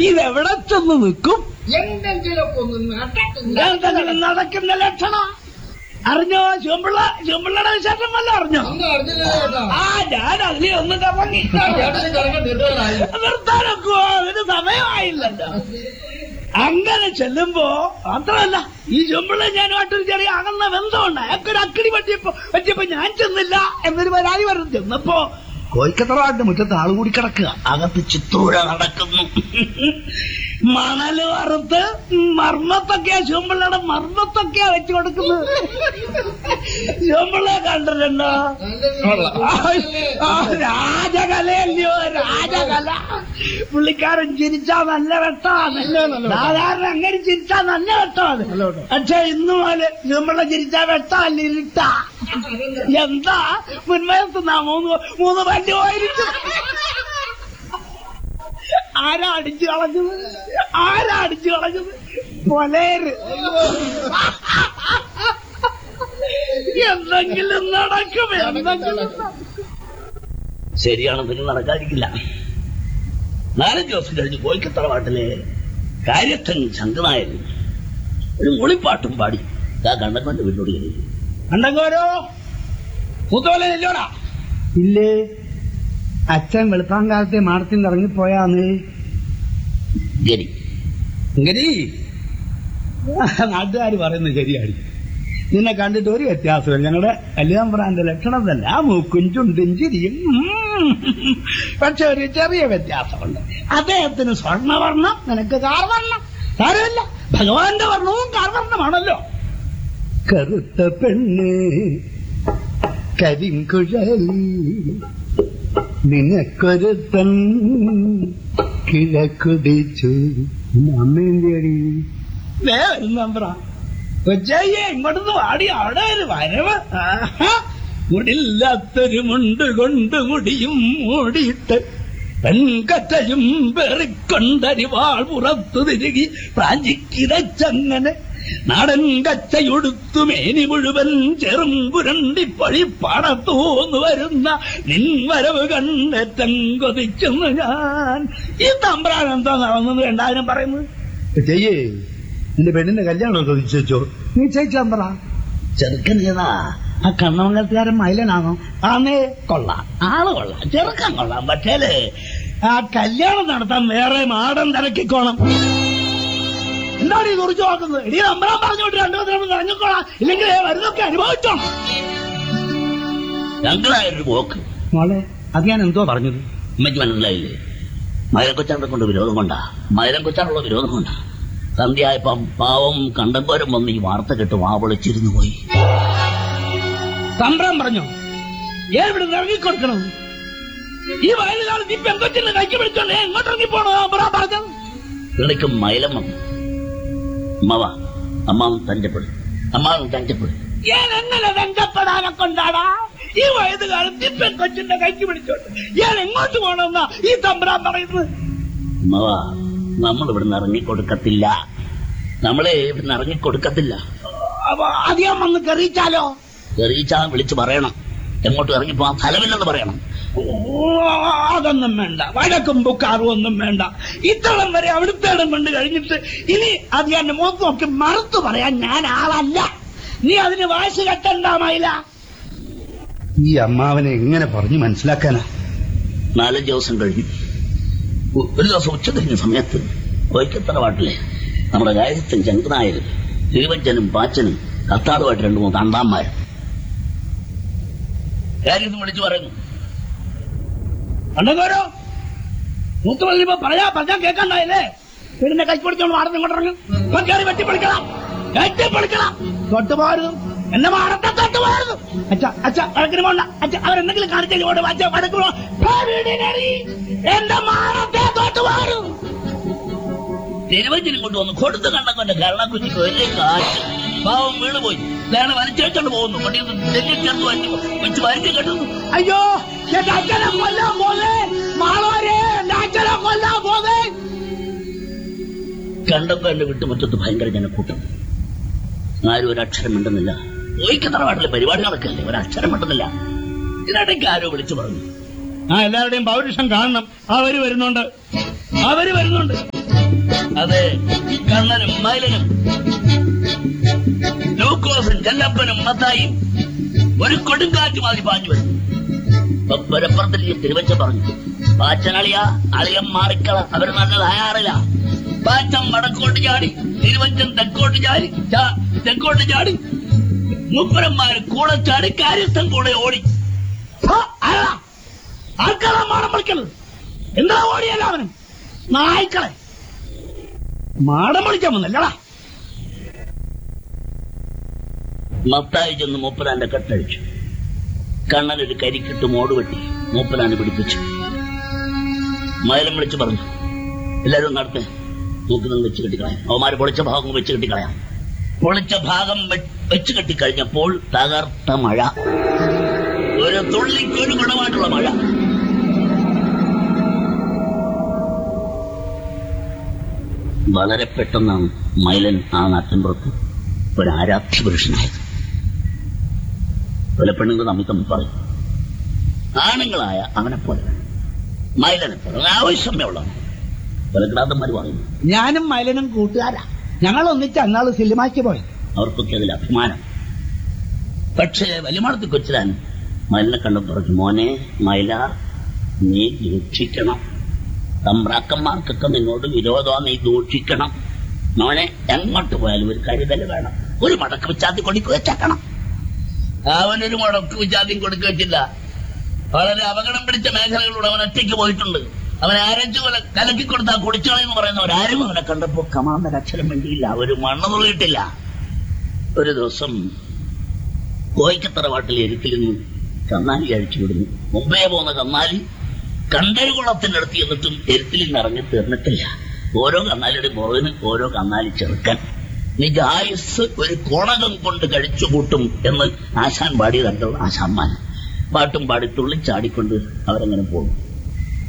ഇതെവിടെ ചെന്ന് നിൽക്കും എന്തെങ്കിലുമൊക്കെ ഒന്ന് നടക്കുന്നു എന്തെങ്കിലും നടക്കുന്ന ലക്ഷണ അറിഞ്ഞോ ചുമ്പിള്ള ചുമ്പിള്ളയുടെ വിശേഷം വല്ല അറിഞ്ഞോ ഒന്നും അറിഞ്ഞില്ല ചേട്ടാ ആ ഞാൻ അതിലെ ഒന്ന് കറങ്ങി ചേട്ടന് കറങ്ങാൻ നിർത്താനായി നിർത്താനൊക്കെ അതിന് സമയമായില്ലല്ലോ അങ്ങനെ ചെല്ലുമ്പോ മാത്രമല്ല ഈ ചുമ്പിള്ള ഞാനുമായിട്ടൊരു ചെറിയ അകന്ന ബന്ധമുണ്ട് അയാൾക്കൊരു അക്കിടി പറ്റിയപ്പോ പറ്റിയപ്പോ ഞാൻ ചെന്നില്ല എന്നൊരു പരാതി പറഞ്ഞു ചെന്നപ്പോ കോയിക്കത്തറവാട്ട് മുറ്റത്ത് ആള് കൂടി കിടക്കുക അകത്ത് ചിത്തൂഴ നടക്കുന്നു മണല് വറുത്ത് മർമ്മത്തൊക്കെയാ ചുമ്പിള്ളയുടെ മർമ്മത്തൊക്കെയാ വെച്ചു കൊടുക്കുന്നത് ചുമ്പിള്ള കണ്ടിട്ടുണ്ടോ ആ, രാജകലയല്ലയോ രാജകല പുള്ളിക്കാരൻ ചിരിച്ചാ നല്ല വെട്ടമാണ് സാധാരണ അങ്ങനെ ചിരിച്ചാ നല്ല വെട്ടമാണ് പക്ഷെ ഇന്നു പോലെ നമ്മളെ ചിരിച്ചാ വെട്ടമല്ല ഇരുട്ടാ എന്താ മുൻവയത്ത് നാ മൂന്ന് മൂന്ന് പല്ല് പോയിരിക്കും ആരാ അടിച്ചു കളഞ്ഞത് ആരാ അടിച്ചു കളഞ്ഞത് പൊലേര് എന്തെങ്കിലും നടക്കും എന്തെങ്കിലും നടക്കും. ശരിയാണെങ്കിലും നടക്കാതിരിക്കില്ല നാലഞ്ച് ദിവസം കഴിഞ്ഞ് കോയിക്കത്തറവാട്ടിലെ കാര്യസ്ഥൻ ശങ്കനായൻ ഒരു മുളിപ്പാട്ടും പാടി ആ കണ്ടക്കോന്റെ വീട്ടിലോട് കയറി കണ്ടങ്കോരോ മൂത്തോലെ ഇല്ലോടാ ഇല്ലേ അച്ഛൻ വെളുപ്പാങ്കാലത്തെ മാടത്തിൽ നിന്ന് ഇറങ്ങിപ്പോയാന്ന് ഗരി ഗരി നാട്ടുകാർ പറയുന്നത് ശരിയാടി നിന്നെ കണ്ടിട്ട് ഒരു വ്യത്യാസമില്ല ഞങ്ങളുടെ കല്യാണപ്രാന്റെ ലക്ഷണം തന്നെ ആ മൂക്കും ചുണ്ടും ചിരിയും ഉം. പക്ഷെ ഒരു ചെറിയ വ്യത്യാസമുണ്ട് അദ്ദേഹത്തിന് സ്വർണ്ണവർണ്ണം നിനക്ക് കാർവർണ്ണം സാരമില്ല ഭഗവാന്റെ വർണ്ണവും കാർവർണ്ണമാണല്ലോ കറുത്ത പെണ്ണ് കരിങ്കുഴലി നിനക്കൊരുത്തൻ കിഴക്കുടിച്ചു അമ്മേന്ത്യടി വരുന്നമ്പ്ര കൊച്ചയ്യെ ഇങ്ങോട്ടൊന്ന് വാടി അവിടെ ഒരു വരവ് ആഹാ. മുടില്ലാത്തൊരു മുണ്ട് കൊണ്ട് മുടിയും മൂടിയിട്ട് പെൺകറ്റയും പെറിക്കൊണ്ടരിവാൾ പുറത്തു തിരുകി പ്രാഞ്ചിക്കിതച്ചങ്ങനെ നാടൻ കച്ചയൊടുത്തു മേനി മുഴുവൻ ചെറും പുരണ്ടിപ്പൊഴി പാടത്തൂന്ന് വരുന്ന നിൻ വരവ് കണ്ടേറ്റം കൊതിക്കുന്നു ഞാൻ ഈ തമ്പ്രാൻ എന്താ നടന്നത് രണ്ടായിരം പറയുന്നത് ചെയ്യേ നിന്റെ പെണ്ണിന്റെ കല്യാണം ചോദിച്ചോ നീ ചേച്ചാൻ പറ ചെറുക്കൻ ഏതാ ആ കണ്ണമംഗലത്തുകാരൻ മൈലനാണോ ആന്നേ കൊള്ളാം ആള് കൊള്ളാം ചെറുക്കൻ കൊള്ളാം പക്ഷേല് ആ കല്യാണം നടത്താൻ വേറെ മാടം തിരക്കിക്കോണം എന്താണ് ഈ കുറിച്ച് നോക്കുന്നത് ഇനി നമ്പറാൻ പറഞ്ഞോട്ട് രണ്ടു ദിവസം ഇറങ്ങിക്കോളാം ഇല്ലെങ്കിൽ വരുന്നൊക്കെ അനുഭവിച്ചോണം ഞങ്ങളായൊരു പോക്ക് മോളെ അത് ഞാൻ എന്തോ പറഞ്ഞത് ഉമ്മയ്ക്ക് മനസ്സിലായില്ലേ മൈരം കൊച്ചാണ്ടെ കൊണ്ട് വിരോധം കൊണ്ടാ മൈരം കൊച്ചാനുള്ള വിരോധം കൊണ്ടാ സന്ധ്യയായപ്പം പാവം കണ്ടപ്പോരം വന്ന് ഈ വാർത്ത കേട്ട് വാ വിളിച്ചിരുന്നു പോയി തമ്പ്രം പറഞ്ഞു ഏ ഇവിടെ ഇറങ്ങിക്കൊടുക്കണം ഈ വയലുകാലത്ത് ഈ പെങ്കൊച്ചിനെ കൈക്ക് പിടിച്ചോണ്ട് എങ്ങോട്ട് ഇറങ്ങി പോണോ തമ്പ്രാൻ പറഞ്ഞത് കിളിക്കും മൈലം വന്നു അമ്മവ അമ്മാവൻ തഞ്ചപ്പെടും അമ്മാവൻ തഞ്ചപ്പെടും ഞാൻ എങ്ങനെ തഞ്ചപ്പെടാനെ കൊണ്ടാടാ ഈ വയതുകാലത്ത് ഈ പെൺകൊച്ചിന്റെ കൈക്ക് പിടിച്ചോണ്ട് ഞാൻ എങ്ങോട്ട് പോണെന്നാ ഈ തമ്പ്രാൻ പറയുന്നത് അമ്മവ നമ്മൾ ഇവിടുന്ന് ഇറങ്ങിക്കൊടുക്കത്തില്ല നമ്മളെ ഇവിടുന്ന് ഇറങ്ങിക്കൊടുക്കത്തില്ല അധികം വന്ന് കറിയിച്ചാലോ കറിയിച്ചാ വിളിച്ചു പറയണം എങ്ങോട്ട് ഇറങ്ങിപ്പോവാൻ ഫലമില്ലെന്ന് പറയണം അതൊന്നും വേണ്ട വഴക്കും ബുക്കാറും ഒന്നും വേണ്ട ഇത്തളം വരെ അവിടുത്തേടം കൊണ്ട് കഴിഞ്ഞിട്ട് ഇനി അത് ഞാൻ മുഖത്ത് നോക്കി മറുത്തു പറയാൻ ഞാൻ ആളല്ല നീ അതിന് വാശി കെട്ടണ്ടാമായില്ല ഈ അമ്മാവനെ എങ്ങനെ പറഞ്ഞു മനസ്സിലാക്കാനാ നാലഞ്ച് ദിവസം കഴിഞ്ഞു ഒ- ഒരു ദിവസം ഉച്ച കഴിഞ്ഞ സമയത്ത് വൈക്കത്തറവാട്ടിലെ നമ്മുടെ ഗായകത്തും ചങ്കനായരും തിരുവഞ്ചനും പാച്ചനും കത്താടുമായിട്ട് രണ്ടു മൂന്ന് തണ്ടാന്മാരും കാര്യം വിളിച്ചു പറയുന്നു കണ്ടോരോ മൂത്ത് വല്ലിപ്പോ പറയാ പറഞ്ഞാ കേക്കണ്ടായില്ലേ വീടിന്റെ കൈ പിടിച്ചോണ്ട് മാറുന്ന ഇങ്ങോട്ട് ഇറങ്ങും ഇപ്പൊ കയറി വെട്ടിപ്പൊളിക്കണം വെട്ടിപ്പൊളിക്കണം തൊട്ടുപോരുന്നു എന്നെ മാറത്തെ തൊട്ടുപോരുന്നു അച്ഛ അച്ഛ വഴക്കിന് പോണ്ട അച്ഛ അവരെന്തെങ്കിലും കാണിച്ചു കൊണ്ട് അച്ഛ വഴക്കിന് പോ- പോ വീടിനറി. എന്റെ മാറത്തെ തൊട്ടുപോരും തിരുവഞ്ചിനും കൊണ്ടുവന്ന് കൊടുത്തു കണ്ടക്കൊന്റെ കരണക്കുച്ചിക്ക് വലിയ കാറ്റ് പാവം വീണുപോയി ഇതാണ് വലിച്ചേച്ചോണ്ട് പോകുന്നു കൊണ്ടിൽ ചേർത്ത് വലിച്ചു വെച്ച് വലിച്ചു കെട്ടുന്നു അയ്യോ എന്റെ അച്ഛനെ കൊല്ലാൻ പോലെ മാളോരെ എന്റെ അച്ഛനെ കൊല്ലാൻ പോലെ കണ്ടപ്പോ എന്റെ വീട്ടുമുറ്റത്ത് ഭയങ്കര ജനക്കൂട്ടം ആരും ഒരക്ഷരം മിണ്ടുന്നില്ല ഒഴിക്കത്തറവാട്ടിലെ പരിപാടി നടക്കല്ലേ ഒരക്ഷരം മിണ്ടുന്നില്ല ഇതിനിടയ്ക്ക് ആരോ വിളിച്ചു പറഞ്ഞു ആ എല്ലാവരുടെയും പൗരുഷം കാണണം അവര് വരുന്നുണ്ട് അവര് വരുന്നുണ്ട് അതെ കണ്ണനും മൈലനും ലൂക്കോസും ചെല്ലപ്പനും മത്തായും ഒരു കൊടുങ്കാറ്റ് മാതിരി പാഞ്ഞു വരും ഒപ്പരപ്പുറത്തിൽ തിരുവച്ച പറഞ്ഞു പാച്ചനളിയ അളിയം മാറിക്കള അവര് നല്ല തയ്യാറില്ല പാച്ചൻ വടക്കോട്ട് ചാടി തിരുവഞ്ചൻ തെക്കോട്ട് ചാടി ചാ- തെക്കോട്ട് ചാടി മുപ്പരന്മാര് കൂടെ ചാടി കാര്യസ്ഥൻ കൂടെ ഓടി ഹാ, അല്ല. ആൾക്കാരാ മാടം വിളിക്കുന്നത് എന്താ ഓടിയല്ല അവനും നായ്ക്കളെ മാടം വിളിക്കാൻ വന്നല്ലടാ മത്തായി ചെന്ന് മൂപ്പരാന്റെ കെട്ടഴിച്ചു കണ്ണനൊരു കരിക്കിട്ട് മോട് വെട്ടി മൂപ്പരാനെ പിടിപ്പിച്ചു മയലം വിളിച്ചു പറഞ്ഞു എല്ലാരും നടത്ത് മൂക്കിനും വെച്ച് കെട്ടിക്കളയാം അവന്മാര് പൊളിച്ച ഭാഗം വെച്ച് കെട്ടിക്കളയാം പൊളിച്ച ഭാഗം വെ- വെച്ച് കെട്ടിക്കഴിഞ്ഞപ്പോൾ തകർത്ത മഴ ഒരു തുള്ളിക്കൊരു ഗുണമായിട്ടുള്ള മഴ വളരെ പെട്ടെന്നാണ് മൈലൻ ആ നാട്ടിൻപുറത്ത് ഒരു ആരാധ്യ പുരുഷനായത് പല പെണ്ണുങ്ങൾ നമ്മൾ തമ്മിൽ പറയും ആണുങ്ങളായ അവനെ പോലെ മൈലനെ പോലെ ആവശ്യമേ പല കിടാത്തന്മാർ പറയുന്നു ഞാനും മൈലനും കൂട്ടുകാരാ ഞങ്ങൾ ഒന്നിച്ച് അന്നാള് സിനിമാക്ക് പോയി അവർക്കൊക്കെ അതിൽ അഭിമാനം പക്ഷേ വലിയമാടത്ത് കൊച്ചിലാൻ മൈലിനെ കണ്ടു പറഞ്ഞു മോനെ മൈലാർ നീ ദൂഷിക്കണം തമ്പ്രാക്കന്മാർക്കൊക്കെ നിന്നോട് വിരോധം നീ ദൂഷിക്കണം മോനെ എങ്ങോട്ട് പോയാലും ഒരു കരുതൽ വേണം ഒരു മടക്ക് വിച്ചാത്തി കൊടുക്കുക വെച്ചേക്കണം അവനൊരു മുടക്ക് വിച്ചാദ്യം കൊടുക്കുക വെച്ചില്ല വളരെ അപകടം പിടിച്ച മേഖലകളിലൂടെ അവൻ ഒറ്റയ്ക്ക് പോയിട്ടുണ്ട് അവൻ ആരഞ്ചു കൊല കലക്കി കൊടുത്താൽ കുടിച്ചോളെന്ന് പറയുന്നവരാരും അവനെ കണ്ടപ്പോ കമാന്തര അക്ഷരം വേണ്ടിയില്ല ഒരു മണ്ണ് തുള്ളിയിട്ടില്ല ഒരു ദിവസം കോയിക്കത്തറവാട്ടിൽ എരുത്തിൽ നിന്ന് കന്നാലി അഴിച്ചു വിടുന്നു മുമ്പേ പോകുന്ന കന്നാലി കണ്ടരുകുളത്തിന്റെ അടുത്ത് ചെന്നിട്ടും എരുത്തിൽ നിന്ന് ഇറങ്ങി തീർന്നിട്ടില്ല ഓരോ കന്നാലിയുടെ പുറകിന് ഓരോ കന്നാലി ചെറുക്കൻ നിജായുസ് ഒരു കോണകം കൊണ്ട് കഴിച്ചു കൂട്ടും എന്ന് ആശാൻ പാടിയതല്ലോ ആശാന്മാൻ പാട്ടും പാടി തുള്ളിച്ചാടിക്കൊണ്ട് അവരങ്ങനെ പോകും